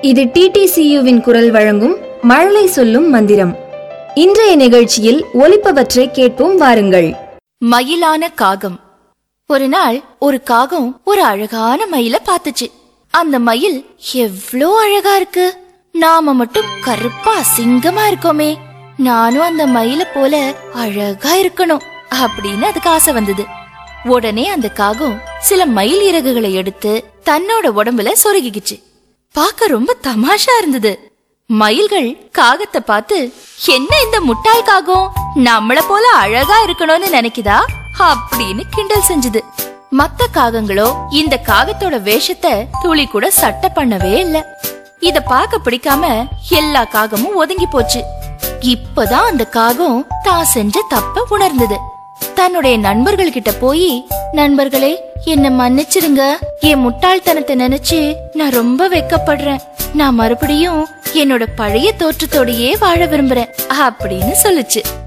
இது டிடிசியுவின் குரல் வழங்கும் மழலை சொல்லும் மந்திரம் இன்றைய நிகழ்ச்சியில் ஒலிப்பவற்றை கேட்போம் வாருங்கள் மயிலான காகம் ஒரு நாள் ஒரு காகம் ஒரு அழகான மயில பாத்துச்சு அந்த மயில் எவ்ளோ அழகா இருக்கு நாம மட்டும் கருப்பா அசிங்கமா இருக்கோமே நானும் அந்த மயில போல அழகா இருக்கணும் அப்படின்னு அதுக்கு ஆசை வந்தது உடனே அந்த காகம் சில மயில் இறகுகளை எடுத்து தன்னோட உடம்புல சொருகிக்கிச்சு பார்க்க ரொம்ப தமாஷா இருந்தது மயில்கள் காகத்தை பார்த்து என்ன இந்த முட்டாள் காகம் நம்மள போல அழகா இருக்கணும்னு நினைக்குதா அப்படின்னு கிண்டல் செஞ்சது மத்த காகங்களோ இந்த காகத்தோட வேஷத்தை துளி கூட சட்டை பண்ணவே இல்ல இத பார்க்க பிடிக்காம எல்லா காகமும் ஒதுங்கி போச்சு இப்பதான் அந்த காகம் தான் செஞ்ச தப்ப உணர்ந்தது தன்னுடைய நண்பர்கள் கிட்ட போய் நண்பர்களே என்ன மன்னிச்சிருங்க என் முட்டாள்தனத்தை நினைச்சு நான் ரொம்ப வெக்கப்படுறேன் நான் மறுபடியும் என்னோட பழைய தோற்றத்தோடயே வாழ விரும்புறேன் அப்படின்னு சொல்லுச்சு